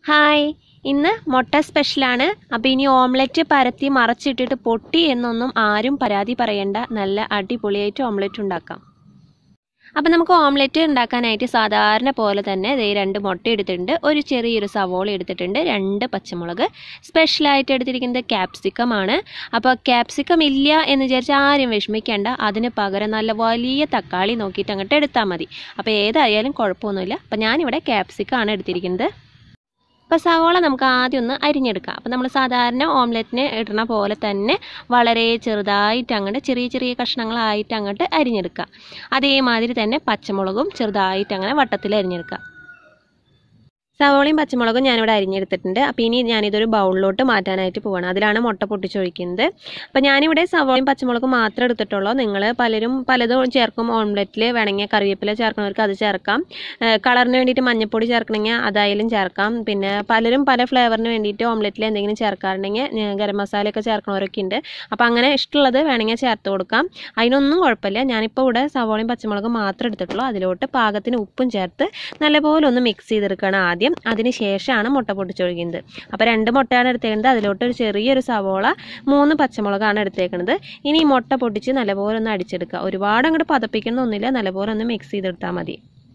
hi ഇന്ന് മുട്ട സ്പെഷ്യലാണ് അപ്പോൾ ഇനി ഓംലെറ്റ് പരത്തി മറച്ചിട്ടിട്ട് പൊട്ടി എന്നൊന്നും ആരും പരാതി പറയണ്ട നല്ല അടിപൊളിയായിട്ട് ഓംലെറ്റ് ഉണ്ടാക്കാം അപ്പോൾ നമുക്ക് ഓംലെറ്റ് ഉണ്ടാക്കാനായിട്ട് സാധാരണ പോലെ തന്നെ ദേ രണ്ട് മുട്ട എടുത്തിട്ടുണ്ട് ഒരു ചെറിയൊരു സവോള എടുത്തിട്ടുണ്ട് രണ്ട് പച്ചമുളക് സ്പെഷ്യലായിട്ട് എടുത്തിരിക്കുന്നത് ക്യാപ്സിക്കം ആണ് അപ്പോൾ ക്യാപ്സിക്കം ഇല്ല എന്ന് വിചാരിച്ച് ആരും വിഷമിക്കേണ്ട അതിന് പകരം നല്ല വലിയ തക്കാളി നോക്കിയിട്ട് അങ്ങോട്ട് എടുത്താൽ മതി അപ്പോൾ ഏതായാലും കുഴപ്പമൊന്നുമില്ല അപ്പോൾ ഞാനിവിടെ ക്യാപ്സിക്കം ആണ് എടുത്തിരിക്കുന്നത് അപ്പോൾ സവോള നമുക്ക് ആദ്യം ഒന്ന് അരിഞ്ഞെടുക്കാം അപ്പോൾ നമ്മൾ സാധാരണ ഓംലെറ്റിന് ഇടുന്ന പോലെ തന്നെ വളരെ ചെറുതായിട്ട് അങ്ങോട്ട് ചെറിയ ചെറിയ കഷ്ണങ്ങളായിട്ട് അങ്ങോട്ട് അരിഞ്ഞെടുക്കുക അതേമാതിരി തന്നെ പച്ചമുളകും ചെറുതായിട്ട് അങ്ങനെ വട്ടത്തിൽ അരിഞ്ഞെടുക്കുക സവോളയും പച്ചമുളകും ഞാനിവിടെ അരിഞ്ഞെടുത്തിട്ടുണ്ട് അപ്പോൾ ഇനി ഞാനിതൊരു ബൗളിലോട്ട് മാറ്റാനായിട്ട് പോവാണ് അതിലാണ് മുട്ട പൊട്ടിച്ചൊഴിക്കുന്നത് അപ്പോൾ ഞാനിവിടെ സവോളയും പച്ചമുളകും മാത്രമേ എടുത്തിട്ടുള്ളൂ നിങ്ങൾ പലരും പലതും ചേർക്കും ഓംലെറ്റിൽ വേണമെങ്കിൽ കറിവേപ്പില ചേർക്കണവർക്ക് അത് ചേർക്കാം കളറിന് വേണ്ടിയിട്ട് മഞ്ഞൾപ്പൊടി ചേർക്കണമെങ്കിൽ അതായാലും ചേർക്കാം പിന്നെ പലരും പല ഫ്ലേവറിന് വേണ്ടിയിട്ട് ഓംലെറ്റിൽ എന്തെങ്കിലും ചേർക്കാറുണ്ടെങ്കിൽ ഗരം മസാലയൊക്കെ ചേർക്കണവരൊക്കെ ഉണ്ട് അപ്പോൾ അങ്ങനെ ഇഷ്ടമുള്ളത് വേണമെങ്കിൽ ചേർത്ത് കൊടുക്കാം അതിനൊന്നും കുഴപ്പമില്ല ഞാനിപ്പോൾ ഇവിടെ സവോളയും പച്ചമുളകും മാത്രമേ എടുത്തിട്ടുള്ളൂ അതിലോട്ട് പാകത്തിന് ഉപ്പും ചേർത്ത് നല്ലപോലെ ഒന്ന് മിക്സ് ചെയ്തെടുക്കണം ആദ്യം അതിന് ശേഷമാണ് മുട്ട പൊട്ടിച്ചൊഴിക്കുന്നത് അപ്പോൾ രണ്ട് മുട്ടയാണ് എടുത്തേക്കുന്നത് അതിലോട്ട് ഒരു ചെറിയൊരു സവോള മൂന്ന് പച്ചമുളകാണ് എടുത്തേക്കുന്നത് ഇനി ഈ മുട്ട പൊട്ടിച്ച് നല്ലപോലെ ഒന്ന് അടിച്ചെടുക്കുക ഒരുപാട് അങ്ങോട്ട് പതപ്പിക്കണമെന്നൊന്നുമില്ല നല്ലപോലെ ഒന്ന് മിക്സ് ചെയ്തെടുത്താൽ മതി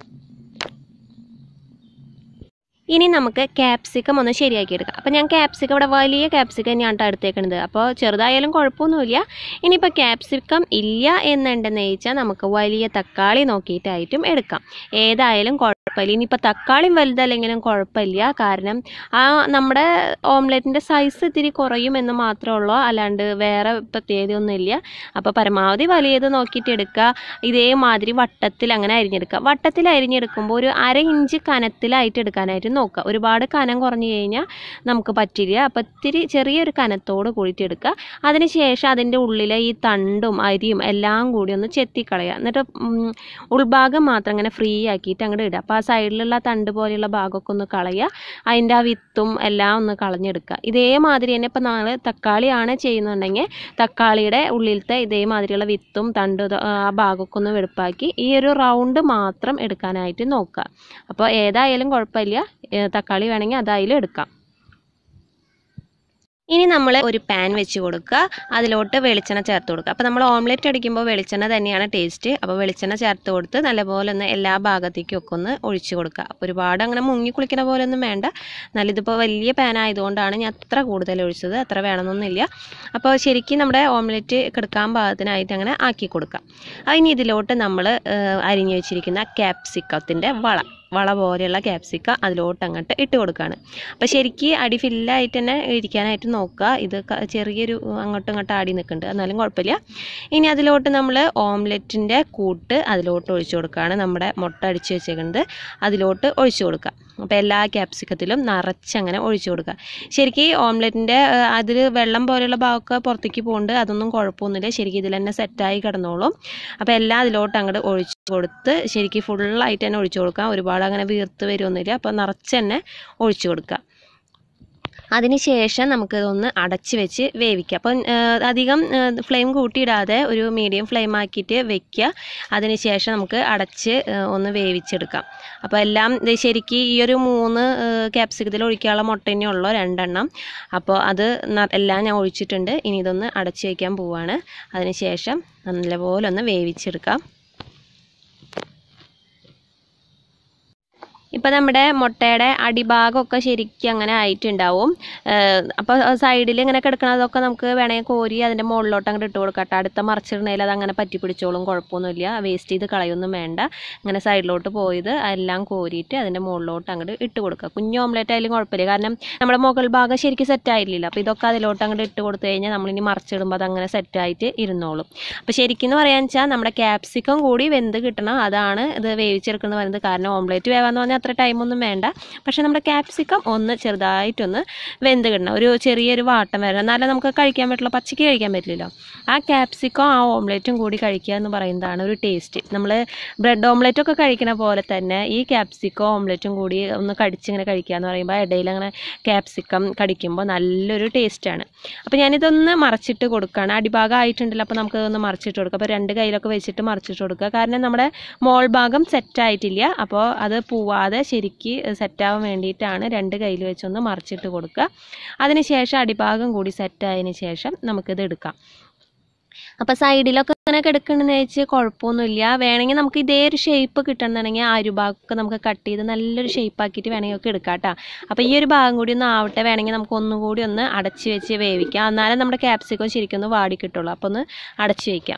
ഇനി നമുക്ക് ക്യാപ്സിക്കം ഒന്ന് ശരിയാക്കി എടുക്കാം അപ്പോൾ ഞാൻ ക്യാപ്സിക്കം ഇവിടെ വലിയ ക്യാപ്സിക്കം തന്നെയാണ് കേട്ടോ എടുത്തേക്കുന്നത് അപ്പോൾ ചെറുതായാലും കുഴപ്പമൊന്നുമില്ല ഇനിയിപ്പോൾ ക്യാപ്സിക്കം ഇല്ല എന്നുണ്ടെന്ന് ചോദിച്ചാൽ നമുക്ക് വലിയ തക്കാളി നോക്കിയിട്ടായിട്ടും എടുക്കാം ഏതായാലും കുഴപ്പമില്ല ഇനിയിപ്പോൾ തക്കാളിയും വലുതല്ലെങ്കിലും കുഴപ്പമില്ല കാരണം ആ നമ്മുടെ ഓംലെറ്റിൻ്റെ സൈസ് ഇത്തിരി കുറയും എന്ന് മാത്രമേ ഉള്ളൂ അല്ലാണ്ട് വേറെ പ്രത്യേകതയൊന്നുമില്ല അപ്പോൾ പരമാവധി വലിയത് നോക്കിയിട്ട് എടുക്കുക ഇതേമാതിരി വട്ടത്തിൽ അങ്ങനെ അരിഞ്ഞെടുക്കുക വട്ടത്തിൽ അരിഞ്ഞെടുക്കുമ്പോൾ ഒരു അര ഇഞ്ച് കനത്തിലായിട്ട് എടുക്കാനായിട്ട് നോക്കുക ഒരുപാട് കനം കുറഞ്ഞു കഴിഞ്ഞാൽ നമുക്ക് പറ്റില്ല അപ്പോൾ ഇത്തിരി ചെറിയൊരു കനത്തോട് കൂടിയിട്ട് എടുക്കുക അതിന് ശേഷം അതിൻ്റെ ഉള്ളിലെ ഈ തണ്ടും അരിയും എല്ലാം കൂടി ഒന്ന് ചെത്തിക്കളയുക എന്നിട്ട് ഉൾഭാഗം മാത്രം അങ്ങനെ ഫ്രീ ആക്കിയിട്ട് അങ്ങോട്ട് ഇടുക അപ്പോൾ ആ സൈഡിലുള്ള തണ്ട് പോലെയുള്ള ഭാഗമൊക്കെ ഒന്ന് കളയുക അതിൻ്റെ ആ വിത്തും എല്ലാം ഒന്ന് കളഞ്ഞെടുക്കുക ഇതേമാതിരി തന്നെ ഇപ്പോൾ നമ്മൾ തക്കാളിയാണ് ചെയ്യുന്നുണ്ടെങ്കിൽ തക്കാളിയുടെ ഉള്ളിലത്തെ ഇതേമാതിരിയുള്ള വിത്തും തണ്ട് ആ ഭാഗമൊക്കെ ഒന്ന് വെടുപ്പാക്കി ഈ ഒരു റൗണ്ട് മാത്രം എടുക്കാനായിട്ട് നോക്കുക അപ്പോൾ ഏതായാലും കുഴപ്പമില്ല തക്കാളി വേണമെങ്കിൽ അതായാലും എടുക്കാം ഇനി നമ്മൾ ഒരു പാൻ വെച്ച് കൊടുക്കുക അതിലോട്ട് വെളിച്ചെണ്ണ ചേർത്ത് കൊടുക്കുക അപ്പോൾ നമ്മൾ ഓംലെറ്റ് അടിക്കുമ്പോൾ വെളിച്ചെണ്ണ തന്നെയാണ് ടേസ്റ്റ് അപ്പോൾ വെളിച്ചെണ്ണ ചേർത്ത് കൊടുത്ത് നല്ലപോലെ ഒന്ന് എല്ലാ ഭാഗത്തേക്കും ഒക്കെ ഒന്ന് ഒഴിച്ച് കൊടുക്കുക അപ്പോൾ ഒരുപാട് അങ്ങനെ മുങ്ങി കുളിക്കുന്ന പോലെ ഒന്നും വേണ്ട നല്ല ഇതിപ്പോൾ വലിയ പാൻ ആയതുകൊണ്ടാണ് ഞാൻ അത്ര കൂടുതൽ ഒഴിച്ചത് അത്ര വേണമെന്നൊന്നുമില്ല അപ്പോൾ ശരിക്കും നമ്മുടെ ഓംലെറ്റ് കിടക്കാൻ പാകത്തിനായിട്ട് അങ്ങനെ ആക്കി കൊടുക്കാം അതിന് ഇതിലോട്ട് നമ്മൾ അരിഞ്ഞു വെച്ചിരിക്കുന്ന ക്യാപ്സിക്കത്തിൻ്റെ വള വള പോലെയുള്ള ക്യാപ്സിക്ക അതിലോട്ട് അങ്ങോട്ട് ഇട്ട് കൊടുക്കുകയാണ് അപ്പോൾ ശരിക്ക് അടി ഫില്ലായിട്ട് തന്നെ ഇരിക്കാനായിട്ട് നോക്കുക ഇത് ചെറിയൊരു അങ്ങോട്ടും ഇങ്ങോട്ടും ആടി നിൽക്കുന്നുണ്ട് എന്നാലും കുഴപ്പമില്ല ഇനി അതിലോട്ട് നമ്മൾ ഓംലെറ്റിൻ്റെ കൂട്ട് അതിലോട്ട് ഒഴിച്ചു കൊടുക്കുകയാണ് നമ്മുടെ മുട്ട അടിച്ച് വെച്ചേക്കുന്നത് അതിലോട്ട് ഒഴിച്ചു കൊടുക്കുക അപ്പോൾ എല്ലാ ക്യാപ്സിക്കത്തിലും നിറച്ചങ്ങനെ ഒഴിച്ചു കൊടുക്കുക ശരിക്കും ഓംലെറ്റിൻ്റെ അതിൽ വെള്ളം പോലെയുള്ള ഭാഗമൊക്കെ പുറത്തേക്ക് പോകുന്നുണ്ട് അതൊന്നും കുഴപ്പമൊന്നുമില്ല ശരിക്കും ഇതിൽ തന്നെ സെറ്റായി കിടന്നോളും അപ്പോൾ എല്ലാം അതിലോട്ട് അങ്ങോട്ട് ഒഴിച്ചു കൊടുത്ത് ശരിക്കും ഫുള്ളായിട്ട് തന്നെ ഒഴിച്ചു കൊടുക്കാം ഒരുപാട് അങ്ങനെ വീർത്ത് വരുമൊന്നുമില്ല അപ്പോൾ നിറച്ച് തന്നെ ഒഴിച്ചു കൊടുക്കുക അതിനുശേഷം നമുക്കിതൊന്ന് അടച്ച് വെച്ച് വേവിക്കുക അപ്പം അധികം ഫ്ലെയിം കൂട്ടിയിടാതെ ഒരു മീഡിയം ഫ്ലെയിം ആക്കിയിട്ട് വെക്കുക അതിനുശേഷം നമുക്ക് അടച്ച് ഒന്ന് വേവിച്ചെടുക്കാം അപ്പോൾ എല്ലാം ശരിക്ക് ഈ ഒരു മൂന്ന് ക്യാപ്സിക്കത്തിൽ ഒഴിക്കാനുള്ള മുട്ട തന്നെ ഉള്ളൂ രണ്ടെണ്ണം അപ്പോൾ അത് എല്ലാം ഞാൻ ഒഴിച്ചിട്ടുണ്ട് ഇനി ഇതൊന്ന് അടച്ച് വയ്ക്കാൻ പോവാണ് അതിനുശേഷം നല്ലപോലെ ഒന്ന് വേവിച്ചെടുക്കാം ഇപ്പോൾ നമ്മുടെ മുട്ടയുടെ അടിഭാഗമൊക്കെ ശരിക്കും അങ്ങനെ ആയിട്ടുണ്ടാവും അപ്പോൾ സൈഡിൽ ഇങ്ങനെ കിടക്കണതൊക്കെ നമുക്ക് വേണമെങ്കിൽ കോരി അതിൻ്റെ മുകളിലോട്ട് അങ്ങോട്ട് ഇട്ട് കൊടുക്കാം കേട്ടോ അടുത്ത മറിച്ചിടണേൽ അത് അങ്ങനെ പറ്റി പിടിച്ചോളും കുഴപ്പമൊന്നുമില്ല വേസ്റ്റ് ചെയ്ത് കളയൊന്നും വേണ്ട ഇങ്ങനെ സൈഡിലോട്ട് പോയത് എല്ലാം കോരിയിട്ട് അതിൻ്റെ മുകളിലോട്ട് അങ്ങോട്ട് ഇട്ട് കൊടുക്കുക കുഞ്ഞു ഓംലെറ്റ് ആയാലും കുഴപ്പമില്ല കാരണം നമ്മുടെ മുകൾ ഭാഗം ശരിക്കും സെറ്റ് ആയിട്ടില്ല അപ്പോൾ ഇതൊക്കെ അതിലോട്ട് അങ്ങോട്ട് ഇട്ട് കൊടുത്തു കഴിഞ്ഞാൽ നമ്മളിനി മറിച്ചിടുമ്പോൾ അത് അങ്ങനെ സെറ്റായിട്ട് ഇരുന്നോളും അപ്പോൾ ശരിക്കും എന്ന് പറയാന്ന് വെച്ചാൽ നമ്മുടെ ക്യാപ്സിക്കം കൂടി വെന്ത് കിട്ടണം അതാണ് ഇത് വേവിച്ചെടുക്കുന്നത് പറയുന്നത് കാരണം ഓംലെറ്റ് വേവാന്ന് പറഞ്ഞാൽ അത്ര ടൈമൊന്നും വേണ്ട പക്ഷേ നമ്മുടെ ക്യാപ്സിക്കം ഒന്ന് ചെറുതായിട്ടൊന്ന് വെന്ത് കിടണം ഒരു ചെറിയൊരു വാട്ടം വരണം എന്നാലേ നമുക്ക് കഴിക്കാൻ പറ്റുള്ളൂ പച്ചയ്ക്ക് കഴിക്കാൻ പറ്റില്ലല്ലോ ആ ക്യാപ്സിക്കം ആ ഓംലെറ്റും കൂടി കഴിക്കുക എന്ന് പറയുന്നതാണ് ഒരു ടേസ്റ്റ് നമ്മൾ ബ്രെഡ് ഓംലെറ്റൊക്കെ കഴിക്കുന്ന പോലെ തന്നെ ഈ ക്യാപ്സിക്കം ഓംലെറ്റും കൂടി ഒന്ന് കടിച്ചിങ്ങനെ കഴിക്കുക എന്ന് പറയുമ്പോൾ ഇടയിൽ അങ്ങനെ ക്യാപ്സിക്കം കടിക്കുമ്പോൾ നല്ലൊരു ടേസ്റ്റാണ് അപ്പോൾ ഞാനിതൊന്ന് മറച്ചിട്ട് കൊടുക്കുകയാണ് അടിഭാഗം ആയിട്ടുണ്ടല്ലോ അപ്പോൾ നമുക്കതൊന്ന് മറിച്ചിട്ട് കൊടുക്കുക അപ്പോൾ രണ്ട് കയ്യിലൊക്കെ വെച്ചിട്ട് മറിച്ചിട്ട് കൊടുക്കുക കാരണം നമ്മുടെ മോൾ ഭാഗം സെറ്റ് ആയിട്ടില്ല അപ്പോൾ അത് പോവാതെ ഒട്ടാതെ ശരിക്ക് സെറ്റാവാൻ വേണ്ടിയിട്ടാണ് രണ്ട് കയ്യിൽ വെച്ചൊന്ന് മറിച്ചിട്ട് കൊടുക്കുക അതിന് ശേഷം അടിഭാഗം കൂടി സെറ്റായതിന് ശേഷം നമുക്കിത് എടുക്കാം അപ്പോൾ സൈഡിലൊക്കെ ഇങ്ങനെ കിടക്കണമെന്ന് വെച്ച് കുഴപ്പമൊന്നുമില്ല വേണമെങ്കിൽ നമുക്ക് ഇതേ ഒരു ഷേപ്പ് കിട്ടണമെന്നുണ്ടെങ്കിൽ ആ ഒരു ഭാഗമൊക്കെ നമുക്ക് കട്ട് ചെയ്ത് നല്ലൊരു ഷേപ്പ് ആക്കിയിട്ട് വേണമെങ്കിൽ ഒക്കെ എടുക്കാം കേട്ടോ അപ്പോൾ ഈ ഒരു ഭാഗം കൂടി ഒന്ന് ആവട്ടെ വേണമെങ്കിൽ നമുക്ക് ഒന്നും കൂടി ഒന്ന് അടച്ച് വെച്ച് വേവിക്കാം എന്നാലേ നമ്മുടെ ക്യാപ്സിക്കം ശരിക്കും ഒന്ന് വാടി കിട്ടുള്ളൂ അപ്പോൾ ഒന്ന് അടച്ച് വയ്ക്കാം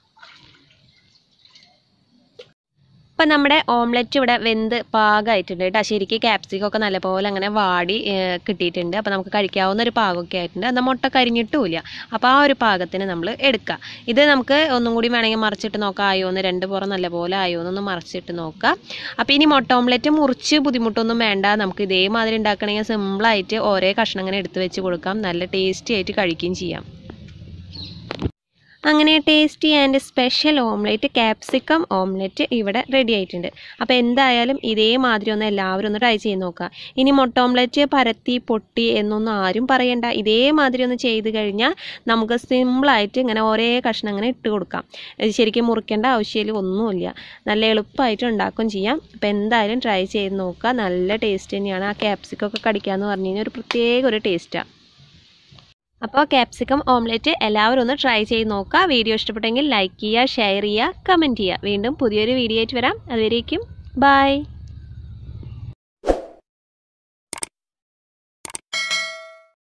ഇപ്പം നമ്മുടെ ഓംലെറ്റ് ഇവിടെ വെന്ത് പാകമായിട്ടുണ്ട് കേട്ടോ ശരിക്കും ക്യാപ്സിക്കം ഒക്കെ നല്ലപോലെ അങ്ങനെ വാടി ഏഹ്, കിട്ടിയിട്ടുണ്ട് അപ്പോൾ നമുക്ക് കഴിക്കാവുന്ന ഒരു പാകമൊക്കെ ആയിട്ടുണ്ട് എന്നാൽ മുട്ട കരിഞ്ഞിട്ടുമില്ല അപ്പോൾ ആ ഒരു പാകത്തിന് നമ്മൾ എടുക്കുക ഇത് നമുക്ക് ഒന്നും കൂടി വേണമെങ്കിൽ മറിച്ചിട്ട് നോക്കാം ആയോ എന്ന് രണ്ട് പുറം നല്ലപോലെ ആയോ എന്നൊന്ന് മറിച്ചിട്ട് നോക്കാം അപ്പോൾ ഇനി മുട്ട ഓംലെറ്റ് മുറിച്ച് ബുദ്ധിമുട്ടൊന്നും വേണ്ട നമുക്ക് ഇതേമാതിരി ഉണ്ടാക്കണമെങ്കിൽ സിമ്പിളായിട്ട് ഓരോ കഷ്ണം അങ്ങനെ എടുത്ത് വെച്ച് കൊടുക്കാം നല്ല ടേസ്റ്റി ആയിട്ട് കഴിക്കുകയും ചെയ്യാം അങ്ങനെ tasty and special omelette capsicum omelette ഇവിടെ റെഡി ആയിട്ടുണ്ട് അപ്പോൾ എന്തായാലും ഇതേമാതിരി ഒന്ന് എല്ലാവരും ഒന്ന് ട്രൈ ചെയ്ത് നോക്കുക ഇനി മുട്ട ഓംലെറ്റ് പരത്തി പൊട്ടി എന്നൊന്നും ആരും പറയണ്ട ഇതേമാതിരി ഒന്ന് ചെയ്ത് കഴിഞ്ഞാൽ നമുക്ക് സിമ്പിളായിട്ട് ഇങ്ങനെ ഒരേ കഷ്ണം അങ്ങനെ ഇട്ട് കൊടുക്കാം ഇത് ശരിക്കും മുറിക്കേണ്ട ആവശ്യമില്ല ഒന്നുമില്ല നല്ല എളുപ്പമായിട്ട് ഉണ്ടാക്കുകയും ചെയ്യാം അപ്പോൾ എന്തായാലും ട്രൈ ചെയ്ത് നോക്കുക നല്ല ടേസ്റ്റ് തന്നെയാണ് ആ ക്യാപ്സിക്കം ഒക്കെ കടിക്കുക എന്ന് പറഞ്ഞു കഴിഞ്ഞാൽ ഒരു പ്രത്യേക ഒരു ടേസ്റ്റാണ് അപ്പോൾ ക്യാപ്സിക്കം ഓംലെറ്റ് എല്ലാവരും ഒന്ന് ട്രൈ ചെയ്ത് നോക്കുക വീഡിയോ ഇഷ്ടപ്പെട്ടെങ്കിൽ ലൈക്ക് ചെയ്യുക ഷെയർ ചെയ്യുക കമൻറ്റ് ചെയ്യുക വീണ്ടും പുതിയൊരു വീഡിയോ ആയിട്ട് വരാം അതുവരേക്കും ബൈ